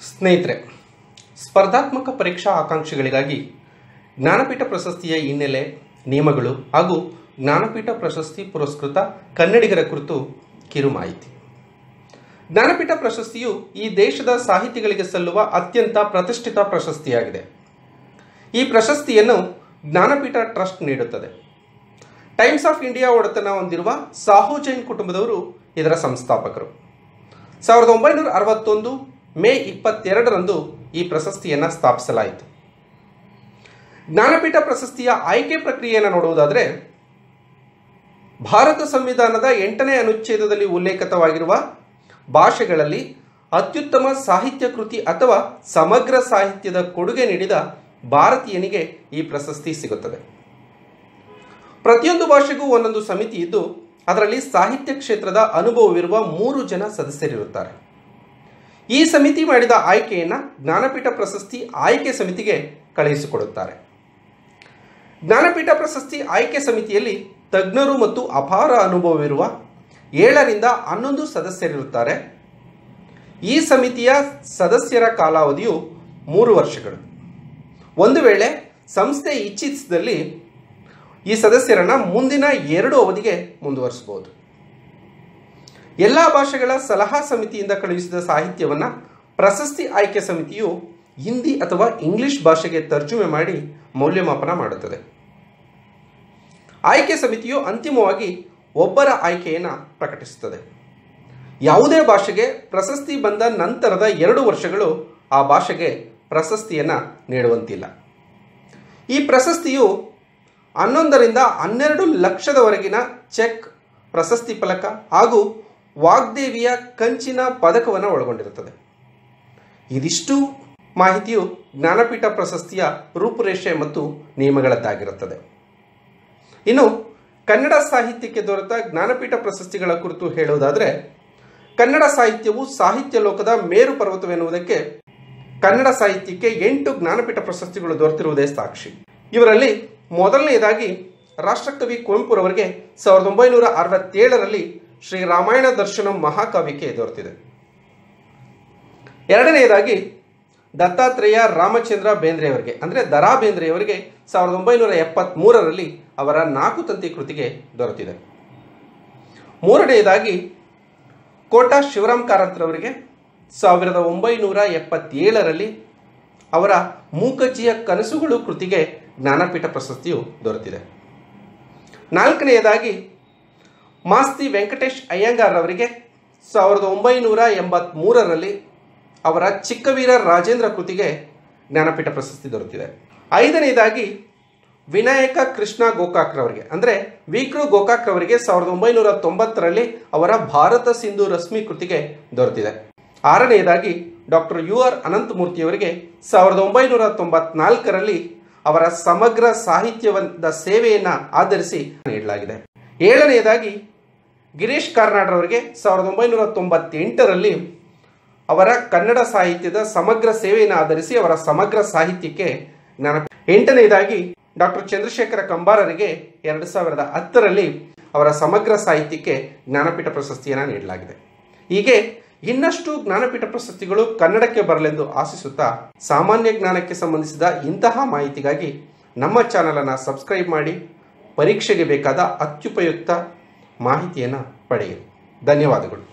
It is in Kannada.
ಸ್ನೇಹಿತರೆ ಸ್ಪರ್ಧಾತ್ಮಕ ಪರೀಕ್ಷಾ ಆಕಾಂಕ್ಷಿಗಳಿಗಾಗಿ ಜ್ಞಾನಪೀಠ ಪ್ರಶಸ್ತಿಯ ಹಿನ್ನೆಲೆ ನಿಯಮಗಳು ಹಾಗೂ ಜ್ಞಾನಪೀಠ ಪ್ರಶಸ್ತಿ ಪುರಸ್ಕೃತ ಕನ್ನಡಿಗರ ಕುರಿತು ಕಿರು ಮಾಹಿತಿ ಜ್ಞಾನಪೀಠ ಪ್ರಶಸ್ತಿಯು ಈ ದೇಶದ ಸಾಹಿತಿಗಳಿಗೆ ಸಲ್ಲುವ ಅತ್ಯಂತ ಪ್ರತಿಷ್ಠಿತ ಪ್ರಶಸ್ತಿಯಾಗಿದೆ ಈ ಪ್ರಶಸ್ತಿಯನ್ನು ಜ್ಞಾನಪೀಠ ಟ್ರಸ್ಟ್ ನೀಡುತ್ತದೆ ಟೈಮ್ಸ್ ಆಫ್ ಇಂಡಿಯಾ ಒಡೆತನ ಹೊಂದಿರುವ ಸಾಹು ಜೈನ್ ಕುಟುಂಬದವರು ಇದರ ಸಂಸ್ಥಾಪಕರು ಸಾವಿರದ ಒಂಬೈನೂರ ಅರವತ್ತೊಂದು ಮೇ ಇಪ್ಪತ್ತೆರಡರಂದು ಈ ಪ್ರಶಸ್ತಿಯನ್ನು ಸ್ಥಾಪಿಸಲಾಯಿತು ಜ್ಞಾನಪೀಠ ಪ್ರಶಸ್ತಿಯ ಆಯ್ಕೆ ಪ್ರಕ್ರಿಯೆಯನ್ನು ನೋಡುವುದಾದರೆ ಭಾರತ ಸಂವಿಧಾನದ ಎಂಟನೇ ಅನುಚ್ಛೇದದಲ್ಲಿ ಉಲ್ಲೇಖಿತವಾಗಿರುವ ಭಾಷೆಗಳಲ್ಲಿ ಅತ್ಯುತ್ತಮ ಸಾಹಿತ್ಯ ಕೃತಿ ಅಥವಾ ಸಮಗ್ರ ಸಾಹಿತ್ಯದ ಕೊಡುಗೆ ನೀಡಿದ ಭಾರತೀಯನಿಗೆ ಈ ಪ್ರಶಸ್ತಿ ಸಿಗುತ್ತದೆ ಪ್ರತಿಯೊಂದು ಭಾಷೆಗೂ ಒಂದೊಂದು ಸಮಿತಿ ಇದ್ದು ಅದರಲ್ಲಿ ಸಾಹಿತ್ಯ ಕ್ಷೇತ್ರದ ಅನುಭವವಿರುವ ಮೂರು ಜನ ಸದಸ್ಯರಿರುತ್ತಾರೆ ಈ ಸಮಿತಿ ಮಾಡಿದ ಆಯ್ಕೆಯನ್ನು ಜ್ಞಾನಪೀಠ ಪ್ರಶಸ್ತಿ ಆಯ್ಕೆ ಸಮಿತಿಗೆ ಕಳುಹಿಸಿಕೊಡುತ್ತಾರೆ ಜ್ಞಾನಪೀಠ ಪ್ರಶಸ್ತಿ ಆಯ್ಕೆ ಸಮಿತಿಯಲ್ಲಿ ತಜ್ಞರು ಮತ್ತು ಅಪಾರ ಅನುಭವವಿರುವ ಏಳರಿಂದ ಹನ್ನೊಂದು ಸದಸ್ಯರಿರುತ್ತಾರೆ ಈ ಸಮಿತಿಯ ಸದಸ್ಯರ ಕಾಲಾವಧಿಯು ಮೂರು ವರ್ಷಗಳು ಒಂದು ವೇಳೆ ಸಂಸ್ಥೆ ಇಚ್ಛಿಸಿದಲ್ಲಿ ಈ ಸದಸ್ಯರನ್ನ ಮುಂದಿನ ಎರಡು ಅವಧಿಗೆ ಮುಂದುವರಿಸಬಹುದು ಎಲ್ಲ ಭಾಷೆಗಳ ಸಲಹಾ ಸಮಿತಿಯಿಂದ ಕಳುಹಿಸಿದ ಸಾಹಿತ್ಯವನ್ನು ಪ್ರಶಸ್ತಿ ಆಯ್ಕೆ ಸಮಿತಿಯು ಹಿಂದಿ ಅಥವಾ ಇಂಗ್ಲಿಷ್ ಭಾಷೆಗೆ ತರ್ಜುಮೆ ಮಾಡಿ ಮೌಲ್ಯಮಾಪನ ಮಾಡುತ್ತದೆ ಆಯ್ಕೆ ಸಮಿತಿಯು ಅಂತಿಮವಾಗಿ ಒಬ್ಬರ ಆಯ್ಕೆಯನ್ನು ಪ್ರಕಟಿಸುತ್ತದೆ ಯಾವುದೇ ಭಾಷೆಗೆ ಪ್ರಶಸ್ತಿ ಬಂದ ನಂತರದ ಎರಡು ವರ್ಷಗಳು ಆ ಭಾಷೆಗೆ ಪ್ರಶಸ್ತಿಯನ್ನು ನೀಡುವಂತಿಲ್ಲ ಈ ಪ್ರಶಸ್ತಿಯು ಹನ್ನೊಂದರಿಂದ ಹನ್ನೆರಡು ಲಕ್ಷದವರೆಗಿನ ಚೆಕ್ ಪ್ರಶಸ್ತಿ ಫಲಕ ಹಾಗೂ ವಾಗ್ದೇವಿಯ ಕಂಚಿನ ಪದಕವನ್ನು ಒಳಗೊಂಡಿರುತ್ತದೆ ಇದಿಷ್ಟು ಮಾಹಿತಿಯು ಜ್ಞಾನಪೀಠ ಪ್ರಶಸ್ತಿಯ ರೂಪುರೇಷೆ ಮತ್ತು ನಿಯಮಗಳದ್ದಾಗಿರುತ್ತದೆ ಇನ್ನು ಕನ್ನಡ ಸಾಹಿತ್ಯಕ್ಕೆ ದೊರೆತ ಜ್ಞಾನಪೀಠ ಪ್ರಶಸ್ತಿಗಳ ಕುರಿತು ಹೇಳುವುದಾದರೆ ಕನ್ನಡ ಸಾಹಿತ್ಯವು ಸಾಹಿತ್ಯ ಲೋಕದ ಮೇರು ಪರ್ವತವೆನ್ನುವುದಕ್ಕೆ ಕನ್ನಡ ಸಾಹಿತ್ಯಕ್ಕೆ ಎಂಟು ಜ್ಞಾನಪೀಠ ಪ್ರಶಸ್ತಿಗಳು ದೊರೆತಿರುವುದೇ ಸಾಕ್ಷಿ ಇವರಲ್ಲಿ ಮೊದಲನೆಯದಾಗಿ ರಾಷ್ಟ್ರಕವಿ ಕುವೆಂಪುರವರಿಗೆ ಸಾವಿರದ ಒಂಬೈನೂರ ಅರವತ್ತೇಳರಲ್ಲಿ ಶ್ರೀ ರಾಮಾಯಣ ದರ್ಶನಂ ಮಹಾಕಾವ್ಯಕ್ಕೆ ದೊರೆತಿದೆ ಎರಡನೆಯದಾಗಿ ದತ್ತಾತ್ರೇಯ ರಾಮಚಂದ್ರ ಬೇಂದ್ರೆಯವರಿಗೆ ಅಂದರೆ ದರಾ ಬೇಂದ್ರೆಯವರಿಗೆ ಸಾವಿರದ ಒಂಬೈನೂರ ಎಪ್ಪತ್ತ್ಮೂರರಲ್ಲಿ ಅವರ ನಾಲ್ಕು ತಂತಿ ಕೃತಿಗೆ ದೊರೆತಿದೆ ಮೂರನೆಯದಾಗಿ ಕೋಟಾ ಶಿವರಾಮ್ ಕಾರಂತರವರಿಗೆ ಸಾವಿರದ ಒಂಬೈನೂರ ಎಪ್ಪತ್ತೇಳರಲ್ಲಿ ಅವರ ಮೂಕಜ್ಜಿಯ ಕನಸುಗಳು ಕೃತಿಗೆ ಜ್ಞಾನಪೀಠ ಪ್ರಶಸ್ತಿಯು ದೊರೆತಿದೆ ನಾಲ್ಕನೆಯದಾಗಿ ಮಾಸ್ತಿ ವೆಂಕಟೇಶ್ ಅಯ್ಯಂಗಾರ್ ಅವರಿಗೆ ಸಾವಿರದ ಒಂಬೈನೂರ ಎಂಬತ್ತ್ಮೂರರಲ್ಲಿ ಅವರ ಚಿಕ್ಕವೀರ ರಾಜೇಂದ್ರ ಕೃತಿಗೆ ಜ್ಞಾನಪೀಠ ಪ್ರಶಸ್ತಿ ದೊರೆತಿದೆ ಐದನೆಯದಾಗಿ ವಿನಾಯಕ ಕೃಷ್ಣ ಗೋಕಾಕ್ರವರಿಗೆ ಅಂದರೆ ವಿಕ್ರು ಗೋಕಾಕ್ರವರಿಗೆ ಸಾವಿರದ ಒಂಬೈನೂರ ತೊಂಬತ್ತರಲ್ಲಿ ಅವರ ಭಾರತ ಸಿಂಧು ರಶ್ಮಿ ಕೃತಿಗೆ ದೊರೆತಿದೆ ಆರನೆಯದಾಗಿ ಡಾಕ್ಟರ್ ಯು ಆರ್ ಅನಂತಮೂರ್ತಿಯವರಿಗೆ ಸಾವಿರದ ಒಂಬೈನೂರ ತೊಂಬತ್ನಾಲ್ಕರಲ್ಲಿ ಅವರ ಸಮಗ್ರ ಸಾಹಿತ್ಯದ ಸೇವೆಯನ್ನು ಆಧರಿಸಿ ನೀಡಲಾಗಿದೆ ಏಳನೆಯದಾಗಿ ಗಿರೀಶ್ ಕಾರ್ನಾಡ್ರವರಿಗೆ ಸಾವಿರದ ಒಂಬೈನೂರ ತೊಂಬತ್ತೆಂಟರಲ್ಲಿ ಅವರ ಕನ್ನಡ ಸಾಹಿತ್ಯದ ಸಮಗ್ರ ಸೇವೆಯನ್ನು ಆಧರಿಸಿ ಅವರ ಸಮಗ್ರ ಸಾಹಿತ್ಯಕ್ಕೆ ಜ್ಞಾನ ಎಂಟನೆಯದಾಗಿ ಡಾಕ್ಟರ್ ಚಂದ್ರಶೇಖರ ಕಂಬಾರರಿಗೆ ಎರಡು ಸಾವಿರದ ಹತ್ತರಲ್ಲಿ ಅವರ ಸಮಗ್ರ ಸಾಹಿತ್ಯಕ್ಕೆ ಜ್ಞಾನಪೀಠ ಪ್ರಶಸ್ತಿಯನ್ನು ನೀಡಲಾಗಿದೆ ಹೀಗೆ ಇನ್ನಷ್ಟು ಜ್ಞಾನಪೀಠ ಪ್ರಶಸ್ತಿಗಳು ಕನ್ನಡಕ್ಕೆ ಬರಲೆಂದು ಆಶಿಸುತ್ತಾ ಸಾಮಾನ್ಯ ಜ್ಞಾನಕ್ಕೆ ಸಂಬಂಧಿಸಿದ ಇಂತಹ ಮಾಹಿತಿಗಾಗಿ ನಮ್ಮ ಚಾನಲನ್ನು ಸಬ್ಸ್ಕ್ರೈಬ್ ಮಾಡಿ ಪರೀಕ್ಷೆಗೆ ಬೇಕಾದ ಅತ್ಯುಪಯುಕ್ತ ಮಾಹಿತಿಯನ್ನು ಪಡೆಯಿರಿ ಧನ್ಯವಾದಗಳು